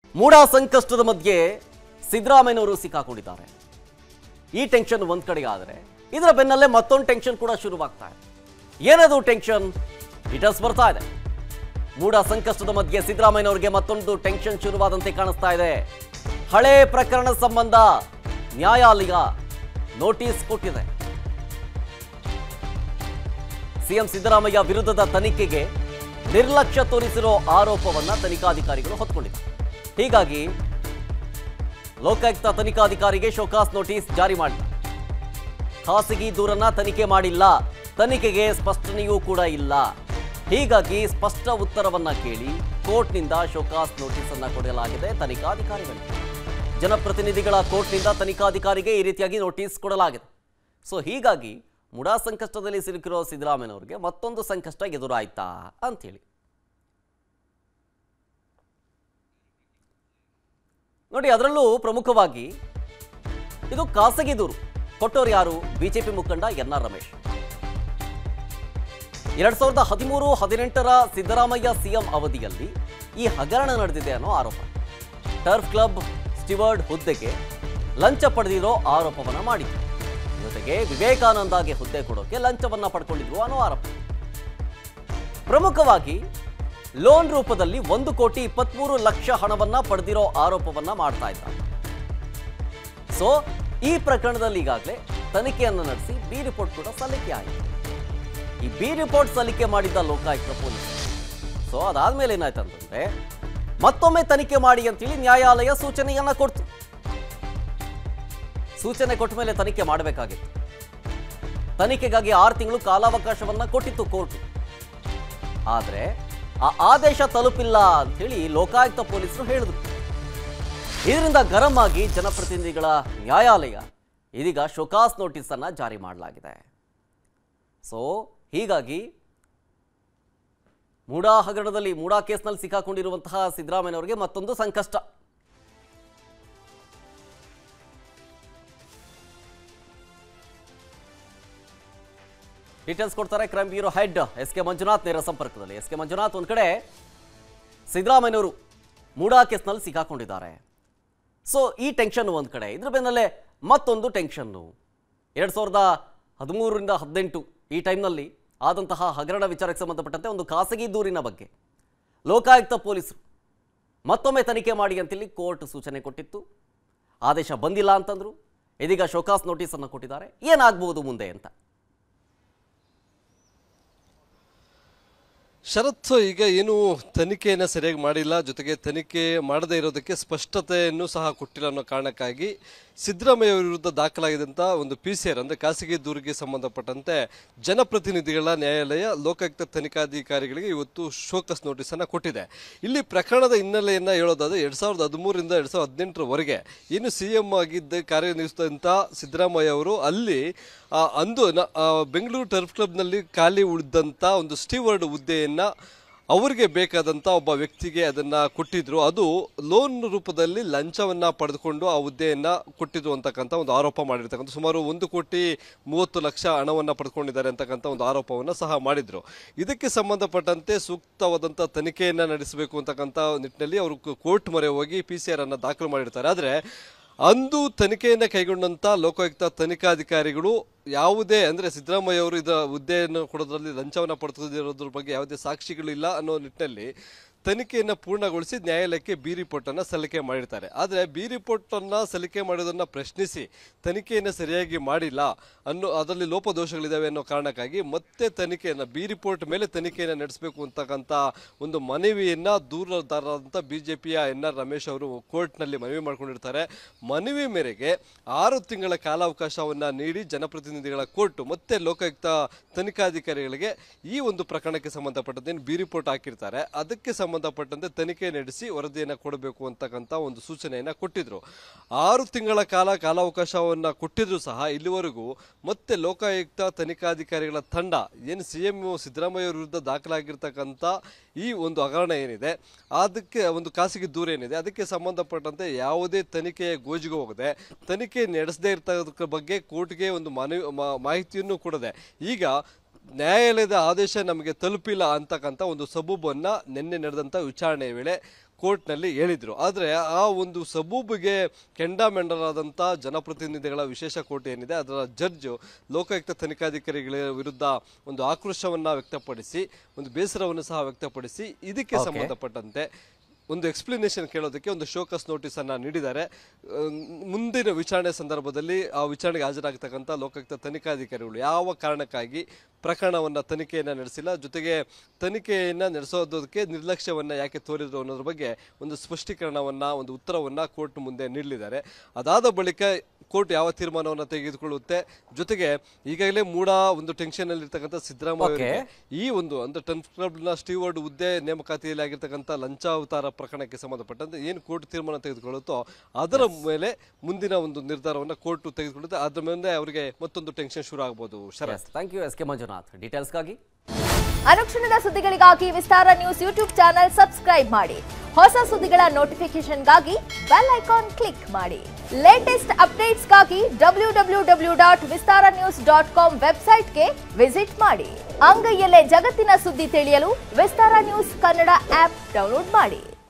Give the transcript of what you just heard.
ಮೂಡ ಸಂಕಷ್ಟದ ಮಧ್ಯೆ ಸಿದ್ದರಾಮಯ್ಯನವರು ಸಿಕ್ಕಾಕೊಂಡಿದ್ದಾರೆ ಈ ಟೆನ್ಷನ್ ಒಂದ್ ಕಡೆಗೆ ಆದರೆ ಇದರ ಬೆನ್ನಲ್ಲೇ ಮತ್ತೊಂದು ಟೆನ್ಷನ್ ಕೂಡ ಶುರುವಾಗ್ತಾ ಇದೆ ಏನದು ಟೆನ್ಷನ್ ಡೀಟೇಲ್ಸ್ ಬರ್ತಾ ಇದೆ ಮೂಡ ಸಂಕಷ್ಟದ ಮಧ್ಯೆ ಸಿದ್ದರಾಮಯ್ಯನವರಿಗೆ ಮತ್ತೊಂದು ಟೆನ್ಷನ್ ಶುರುವಾದಂತೆ ಕಾಣಿಸ್ತಾ ಇದೆ ಹಳೆ ಪ್ರಕರಣ ಸಂಬಂಧ ನ್ಯಾಯಾಲಯ ನೋಟಿಸ್ ಕೊಟ್ಟಿದೆ ಸಿಎಂ ಸಿದ್ದರಾಮಯ್ಯ ವಿರುದ್ಧದ ತನಿಖೆಗೆ ನಿರ್ಲಕ್ಷ್ಯ ತೋರಿಸಿರೋ ಆರೋಪವನ್ನ ತನಿಖಾಧಿಕಾರಿಗಳು ಹೊತ್ಕೊಂಡಿದ್ದಾರೆ ಹೀಗಾಗಿ ಲೋಕಾಯುಕ್ತ ತನಿಖಾಧಿಕಾರಿಗೆ ಶೋಕಾಸ್ ನೋಟಿಸ್ ಜಾರಿ ಮಾಡಿದ ಖಾಸಗಿ ದೂರನ್ನ ತನಿಖೆ ಮಾಡಿಲ್ಲ ತನಿಖೆಗೆ ಸ್ಪಷ್ಟನೆಯೂ ಕೂಡ ಇಲ್ಲ ಹೀಗಾಗಿ ಸ್ಪಷ್ಟ ಉತ್ತರವನ್ನ ಕೇಳಿ ಕೋರ್ಟ್ನಿಂದ ಶೋಕಾಸ್ ನೋಟಿಸ್ ಅನ್ನ ಕೊಡಲಾಗಿದೆ ತನಿಖಾಧಿಕಾರಿಗಳಿಗೆ ಜನಪ್ರತಿನಿಧಿಗಳ ಕೋರ್ಟ್ನಿಂದ ತನಿಖಾಧಿಕಾರಿಗೆ ಈ ರೀತಿಯಾಗಿ ನೋಟಿಸ್ ಕೊಡಲಾಗಿದೆ ಸೊ ಹೀಗಾಗಿ ಮುಡಾ ಸಂಕಷ್ಟದಲ್ಲಿ ಸಿಲುಕಿರೋ ಸಿದ್ದರಾಮಯ್ಯನವರಿಗೆ ಮತ್ತೊಂದು ಸಂಕಷ್ಟ ಎದುರಾಯ್ತಾ ಅಂಥೇಳಿ ನೋಡಿ ಅದರಲ್ಲೂ ಪ್ರಮುಖವಾಗಿ ಇದು ಖಾಸಗಿ ದೂರು ಕೊಟ್ಟೋರು ಯಾರು ಬಿಜೆಪಿ ಮುಖಂಡ ಎನ್ ಆರ್ ರಮೇಶ್ ಎರಡ್ ಸಾವಿರದ ಹದಿಮೂರು ಹದಿನೆಂಟರ ಸಿದ್ದರಾಮಯ್ಯ ಸಿಎಂ ಅವಧಿಯಲ್ಲಿ ಈ ಹಗರಣ ನಡೆದಿದೆ ಅನ್ನೋ ಆರೋಪ ಟರ್ಫ್ ಕ್ಲಬ್ ಸ್ಟಿವರ್ಡ್ ಹುದ್ದೆಗೆ ಲಂಚ ಪಡೆದಿರೋ ಆರೋಪವನ್ನ ಮಾಡಿದ್ರು ಜೊತೆಗೆ ವಿವೇಕಾನಂದಗೆ ಹುದ್ದೆ ಕೊಡೋಕೆ ಲಂಚವನ್ನ ಪಡ್ಕೊಂಡಿದ್ರು ಅನ್ನೋ ಆರೋಪ ಪ್ರಮುಖವಾಗಿ ಲೋನ್ ರೂಪದಲ್ಲಿ ಒಂದು ಕೋಟಿ ಇಪ್ಪತ್ಮೂರು ಲಕ್ಷ ಹಣವನ್ನ ಪಡೆದಿರೋ ಆರೋಪವನ್ನ ಮಾಡ್ತಾ ಇದ್ದಾರೆ ಸೊ ಈ ಪ್ರಕರಣದಲ್ಲಿ ಈಗಾಗಲೇ ತನಿಖೆಯನ್ನು ನಡೆಸಿ ಬಿ ರಿಪೋರ್ಟ್ ಕೂಡ ಸಲ್ಲಿಕೆ ಆಗಿದೆ ಈ ಬಿ ರಿಪೋರ್ಟ್ ಸಲ್ಲಿಕೆ ಮಾಡಿದ್ದ ಲೋಕಾಯುಕ್ತ ಪೊಲೀಸ್ ಸೊ ಅದಾದ್ಮೇಲೆ ಏನಾಯ್ತು ಅಂತಂದ್ರೆ ಮತ್ತೊಮ್ಮೆ ತನಿಖೆ ಮಾಡಿ ಅಂತೇಳಿ ನ್ಯಾಯಾಲಯ ಸೂಚನೆಯನ್ನ ಕೊಡ್ತು ಸೂಚನೆ ಕೊಟ್ಟ ಮೇಲೆ ತನಿಖೆ ಮಾಡಬೇಕಾಗಿತ್ತು ತನಿಖೆಗಾಗಿ ಆರು ತಿಂಗಳು ಕಾಲಾವಕಾಶವನ್ನ ಕೊಟ್ಟಿತ್ತು ಕೋರ್ಟ್ ಆದ್ರೆ ಆ ಆದೇಶ ತಲುಪಿಲ್ಲ ಅಂಥೇಳಿ ಲೋಕಾಯುಕ್ತ ಪೊಲೀಸರು ಹೇಳಿದ್ರು ಇದರಿಂದ ಗರಂ ಆಗಿ ಜನಪ್ರತಿನಿಧಿಗಳ ನ್ಯಾಯಾಲಯ ಇದೀಗ ಶೋಕಾಸ್ ನೋಟಿಸ್ ಅನ್ನ ಜಾರಿ ಮಾಡಲಾಗಿದೆ ಸೊ ಹೀಗಾಗಿ ಮೂಡಾ ಹಗರಣದಲ್ಲಿ ಮೂಡಾ ಕೇಸ್ನಲ್ಲಿ ಸಿಕ್ಕಾಕೊಂಡಿರುವಂತಹ ಸಿದ್ದರಾಮಯ್ಯನವರಿಗೆ ಮತ್ತೊಂದು ಸಂಕಷ್ಟ ಡೀಟೇಲ್ಸ್ ಕೊಡ್ತಾರೆ crime bureau head S K Manjunath ನೇರ ಸಂಪರ್ಕದಲ್ಲಿ ಎಸ್ ಕೆ ಮಂಜುನಾಥ್ ಒಂದ್ ಕಡೆ ಸಿದ್ದರಾಮಯ್ಯನವರು ಮೂಡಾ ಕೇಸ್ನಲ್ಲಿ ಸಿಕ್ಕಾಕೊಂಡಿದ್ದಾರೆ ಸೊ ಈ ಟೆನ್ಷನ್ ಒಂದು ಕಡೆ ಇದ್ರ ಬೆನ್ನಲ್ಲೇ ಮತ್ತೊಂದು ಟೆನ್ಷನ್ನು ಎರಡು ಸಾವಿರದ ಹದಿಮೂರರಿಂದ ಹದಿನೆಂಟು ಈ ಟೈಮ್ನಲ್ಲಿ ಆದಂತಹ ಹಗರಣ ವಿಚಾರಕ್ಕೆ ಸಂಬಂಧಪಟ್ಟಂತೆ ಒಂದು ಖಾಸಗಿ ದೂರಿನ ಬಗ್ಗೆ ಲೋಕಾಯುಕ್ತ ಪೊಲೀಸರು ಮತ್ತೊಮ್ಮೆ ತನಿಖೆ ಮಾಡಿ ಅಂತೇಳಿ ಕೋರ್ಟ್ ಸೂಚನೆ ಕೊಟ್ಟಿತ್ತು ಆದೇಶ ಬಂದಿಲ್ಲ ಅಂತಂದ್ರು ಇದೀಗ ಶೋಕಾಸ್ ನೋಟಿಸನ್ನು ಕೊಟ್ಟಿದ್ದಾರೆ ಏನಾಗ್ಬೋದು ಮುಂದೆ ಅಂತ ಶರತ್ ಈಗ ಏನು ತನಿಖೆಯನ್ನು ಸರಿಯಾಗಿ ಮಾಡಿಲ್ಲ ಜೊತೆಗೆ ತನಿಖೆ ಮಾಡದೇ ಇರೋದಕ್ಕೆ ಸ್ಪಷ್ಟತೆಯನ್ನು ಸಹ ಕೊಟ್ಟಿಲ್ಲ ಅನ್ನೋ ಕಾರಣಕ್ಕಾಗಿ ಸಿದ್ದರಾಮಯ್ಯ ಅವರ ವಿರುದ್ಧ ದಾಖಲಾಗಿದ್ದಂಥ ಒಂದು ಪಿ ಸಿ ಆರ್ ಅಂದರೆ ಖಾಸಗಿ ದೂರಿಗೆ ಸಂಬಂಧಪಟ್ಟಂತೆ ಜನಪ್ರತಿನಿಧಿಗಳ ನ್ಯಾಯಾಲಯ ಲೋಕಾಯುಕ್ತ ತನಿಖಾಧಿಕಾರಿಗಳಿಗೆ ಇವತ್ತು ಶೋಕಸ್ ನೋಟಿಸನ್ನು ಕೊಟ್ಟಿದೆ ಇಲ್ಲಿ ಪ್ರಕರಣದ ಹಿನ್ನೆಲೆಯನ್ನು ಹೇಳೋದಾದ್ರೆ ಎರಡು ಸಾವಿರದ ಹದಿಮೂರರಿಂದ ಎರಡು ಸಾವಿರದ ಹದಿನೆಂಟರವರೆಗೆ ಏನು ಸಿ ಎಂ ಆಗಿದ್ದ ಕಾರ್ಯನಿರ್ವಹಿಸಿದಂಥ ಸಿದ್ದರಾಮಯ್ಯ ಅವರು ಅಲ್ಲಿ ಆ, ಅಂದು ನ- ಆ, ಬೆಂಗಳೂರು ಟರ್ಫ್ ಕ್ಲಬ್ನಲ್ಲಿ ಖಾಲಿ ಉಳಿದಂಥ ಒಂದು ಸ್ಟೀವರ್ಡ್ ಹುದ್ದೆಯನ್ನು ಅವರಿಗೆ ಬೇಕಾದಂಥ ಒಬ್ಬ ವ್ಯಕ್ತಿಗೆ ಅದನ್ನು ಕೊಟ್ಟಿದ್ರು ಅದು ಲೋನ್ ರೂಪದಲ್ಲಿ ಲಂಚವನ್ನು ಪಡೆದುಕೊಂಡು ಆ ಹುದ್ದೆಯನ್ನು ಕೊಟ್ಟಿದ್ರು ಅಂತಕ್ಕಂಥ ಒಂದು ಆರೋಪ ಮಾಡಿರ್ತಕ್ಕಂಥ ಸುಮಾರು ಒಂದು ಕೋಟಿ ಮೂವತ್ತು ಲಕ್ಷ ಹಣವನ್ನು ಪಡೆದುಕೊಂಡಿದ್ದಾರೆ ಅಂತಕ್ಕಂಥ ಒಂದು ಆರೋಪವನ್ನು ಸಹ ಮಾಡಿದ್ರು ಇದಕ್ಕೆ ಸಂಬಂಧಪಟ್ಟಂತೆ ಸೂಕ್ತವಾದಂಥ ತನಿಖೆಯನ್ನು ನಡೆಸಬೇಕು ಅಂತಕ್ಕಂಥ ನಿಟ್ಟಿನಲ್ಲಿ ಅವರು ಕೋರ್ಟ್ ಮೊರೆ ಹೋಗಿ ಪಿ ಸಿ ಆರ್ ಅನ್ನು ದಾಖಲು ಮಾಡಿರ್ತಾರೆ ಆದರೆ ಅಂದು ತನಿಖೆಯನ್ನು ಕೈಗೊಂಡಂತ ಲೋಕಾಯುಕ್ತ ತನಿಖಾಧಿಕಾರಿಗಳು ಯಾವುದೇ ಅಂದ್ರೆ ಸಿದ್ದರಾಮಯ್ಯ ಅವರು ಇದರ ಹುದ್ದೆಯನ್ನು ಕೊಡೋದ್ರಲ್ಲಿ ಲಂಚವನ್ನು ಪಡೆದಿರೋದ್ರ ಬಗ್ಗೆ ಯಾವುದೇ ಸಾಕ್ಷಿಗಳಿಲ್ಲ ಅನ್ನೋ ನಿಟ್ಟಿನಲ್ಲಿ ತನಿಖೆಯನ್ನು ಪೂರ್ಣಗೊಳಿಸಿ ನ್ಯಾಯಾಲಯಕ್ಕೆ ಬಿ ರಿಪೋರ್ಟ್ ಅನ್ನ ಸಲ್ಲಿಕೆ ಮಾಡಿರ್ತಾರೆ ಆದರೆ ಬಿ ರಿಪೋರ್ಟ್ ಅನ್ನ ಸಲ್ಲಿಕೆ ಮಾಡೋದನ್ನ ಪ್ರಶ್ನಿಸಿ ತನಿಖೆಯನ್ನು ಸರಿಯಾಗಿ ಮಾಡಿಲ್ಲ ಅನ್ನೋ ಅದರಲ್ಲಿ ಲೋಪದೋಷಗಳಿದಾವೆ ಅನ್ನೋ ಕಾರಣಕ್ಕಾಗಿ ಮತ್ತೆ ತನಿಖೆಯನ್ನು ಬಿ ರಿಪೋರ್ಟ್ ಮೇಲೆ ತನಿಖೆಯನ್ನು ನಡೆಸಬೇಕು ಅಂತಕ್ಕಂಥ ಒಂದು ಮನವಿಯನ್ನ ದೂರದಾರರಂತ ಬಿಜೆಪಿಯ ಎನ್ ಆರ್ ರಮೇಶ್ ಅವರು ಕೋರ್ಟ್ನಲ್ಲಿ ಮನವಿ ಮಾಡ್ಕೊಂಡಿರ್ತಾರೆ ಮನವಿ ಮೇರೆಗೆ ಆರು ತಿಂಗಳ ಕಾಲಾವಕಾಶವನ್ನ ನೀಡಿ ಜನಪ್ರತಿನಿಧಿಗಳ ಕೋರ್ಟ್ ಮತ್ತೆ ಲೋಕಾಯುಕ್ತ ತನಿಖಾಧಿಕಾರಿಗಳಿಗೆ ಈ ಒಂದು ಪ್ರಕರಣಕ್ಕೆ ಸಂಬಂಧಪಟ್ಟಂತೆ ಬಿ ರಿಪೋರ್ಟ್ ಹಾಕಿರ್ತಾರೆ ಅದಕ್ಕೆ ಸಂಬಂಧಪಟ್ಟಂತೆ ತನಿಖೆ ನಡೆಸಿ ವರದಿಯನ್ನು ಕೊಡಬೇಕು ಅಂತಕ್ಕಂಥ ಒಂದು ಸೂಚನೆಯನ್ನ ಕೊಟ್ಟಿದ್ರು ಆರು ತಿಂಗಳ ಕಾಲ ಕಾಲಾವಕಾಶವನ್ನ ಕೊಟ್ಟಿದ್ರು ಸಹ ಇಲ್ಲಿವರೆಗೂ ಮತ್ತೆ ಲೋಕಾಯುಕ್ತ ತನಿಖಾಧಿಕಾರಿಗಳ ತಂಡ ಏನು ಸಿ ಎಂ ಸಿದ್ದರಾಮಯ್ಯ ವಿರುದ್ಧ ದಾಖಲಾಗಿರ್ತಕ್ಕಂಥ ಈ ಒಂದು ಹಗರಣ ಏನಿದೆ ಅದಕ್ಕೆ ಒಂದು ಖಾಸಗಿ ದೂರ ಏನಿದೆ ಅದಕ್ಕೆ ಸಂಬಂಧಪಟ್ಟಂತೆ ಯಾವುದೇ ತನಿಖೆಯ ಗೋಜಿಗೆ ಹೋಗದೆ ತನಿಖೆ ನಡೆಸದೇ ಇರ್ತಕ್ಕ ಬಗ್ಗೆ ಕೋರ್ಟ್ಗೆ ಒಂದು ಮನವಿ ಮಾ- ಮಾಹಿತಿಯನ್ನು ಕೊಡದೆ ಈಗ ನ್ಯಾಯಾಲಯದ ಆದೇಶ ನಮಗೆ ತಲುಪಿಲ್ಲ ಅಂತಕ್ಕಂಥ ಒಂದು ಸಬೂಬನ್ನ ನಿನ್ನೆ ನಡೆದಂಥ ವಿಚಾರಣೆಯ ವೇಳೆ ಕೋರ್ಟ್ನಲ್ಲಿ ಹೇಳಿದ್ರು ಆದರೆ ಆ ಒಂದು ಸಬೂಬಿಗೆ ಕೆಂಡಾಮೆಂಡಲಾದಂಥ ಜನಪ್ರತಿನಿಧಿಗಳ ವಿಶೇಷ ಕೋರ್ಟ್ ಏನಿದೆ ಅದರ ಜಡ್ಜ್ ಲೋಕಾಯುಕ್ತ ತನಿಖಾಧಿಕಾರಿಗಳ ವಿರುದ್ಧ ಒಂದು ಆಕ್ರೋಶವನ್ನ ವ್ಯಕ್ತಪಡಿಸಿ ಒಂದು ಬೇಸರವನ್ನು ಸಹ ವ್ಯಕ್ತಪಡಿಸಿ ಇದಕ್ಕೆ Okay. ಸಂಬಂಧಪಟ್ಟಂತೆ ಒಂದು ಎಕ್ಸ್ಪ್ಲನೇಷನ್ ಕೇಳೋದಕ್ಕೆ ಒಂದು ಶೋಕಸ್ ನೋಟಿಸ್ ಅನ್ನ ನೀಡಿದ್ದಾರೆ ಅಹ್, ಮುಂದಿನ ವಿಚಾರಣೆ ಸಂದರ್ಭದಲ್ಲಿ ಆ ವಿಚಾರಣೆಗೆ ಹಾಜರಾಗತಕ್ಕಂಥ ಲೋಕಾಯುಕ್ತ ತನಿಖಾಧಿಕಾರಿಗಳು ಯಾವ ಕಾರಣಕ್ಕಾಗಿ ಪ್ರಕರಣವನ್ನ ತನಿಖೆಯನ್ನ ನಡೆಸಿಲ್ಲ ಜೊತೆಗೆ ತನಿಖೆಯನ್ನ ನಡೆಸೋದಕ್ಕೆ ನಿರ್ಲಕ್ಷ್ಯವನ್ನ ಯಾಕೆ ತೋರಿದ್ರು ಅನ್ನೋದ್ರ ಬಗ್ಗೆ ಒಂದು ಸ್ಪಷ್ಟೀಕರಣವನ್ನ ಒಂದು ಉತ್ತರವನ್ನ ಕೋರ್ಟ್ ಮುಂದೆ ನೀಡಲಿದ್ದಾರೆ ಅದಾದ ಬಳಿಕ ಕೋರ್ಟ್ ಯಾವ ತೀರ್ಮಾನವನ್ನ ತೆಗೆದುಕೊಳ್ಳುತ್ತೆ ಜೊತೆಗೆ ಈಗಾಗಲೇ ಮೂಡ ಒಂದು ಟೆನ್ಷನ್ ಅಲ್ಲಿ ಇರ್ತಕ್ಕಂಥ ಸಿದ್ದರಾಮಯ್ಯ Okay. ಅವರಿಗೆ ಈ ಒಂದು ಅಂದ್ರೆ ಟೆನ್ ಕ್ಲಬ್ನ ಸ್ಟೀವರ್ಡ್ ಹುದ್ದೆ ನೇಮಕಾತಿಯಲ್ಲಿ ಆಗಿರ್ತಕ್ಕಂಥ ಲಂಚಾವತಾರ ಪ್ರಕರಣಕ್ಕೆ ಸಂಬಂಧಪಟ್ಟಂತೆ ಏನು ಕೋರ್ಟ್ ತೀರ್ಮಾನ ತೆಗೆದುಕೊಳ್ಳುತ್ತೋ ಅದರ ಮೇಲೆ ಮುಂದಿನ ಒಂದು ನಿರ್ಧಾರವನ್ನು ಕೋರ್ಟ್ ತೆಗೆದುಕೊಳ್ಳುತ್ತೆ ಅದ್ರ ಮೇಲೆ ಅವರಿಗೆ ಮತ್ತೊಂದು ಟೆನ್ಷನ್ ಶುರು ಆಗ್ಬೋದು Sharath thank you S K Manjunath ಡೀಟೇಲ್ಸ್ಗಾಗಿ ಅನುಕ್ಷಣದ ಸುದ್ದಿಗಳಿಗಾಗಿ Vistara news YouTube channel subscribe ಮಾಡಿ ಹೊಸ ಸುದ್ದಿಗಳ ನೋಟಿಫಿಕೇಶನ್ಗಾಗಿ ಬೆಲ್ ಐಕಾನ್ ಕ್ಲಿಕ್ ಮಾಡಿ ಲೇಟೆಸ್ಟ್ ಅಪ್ಡೇಟ್ಸ್ಗಾಗಿ W W W dot Vistara news dot com ವೆಬ್ಸೈಟ್ಗೆ ವಿಸಿಟ್ ಮಾಡಿ ಅಂಗೈಯಲ್ಲೇ ಜಗತ್ತಿನ ಸುದ್ದಿ ತಿಳಿಯಲು Vistara news Kannada app download ಮಾಡಿ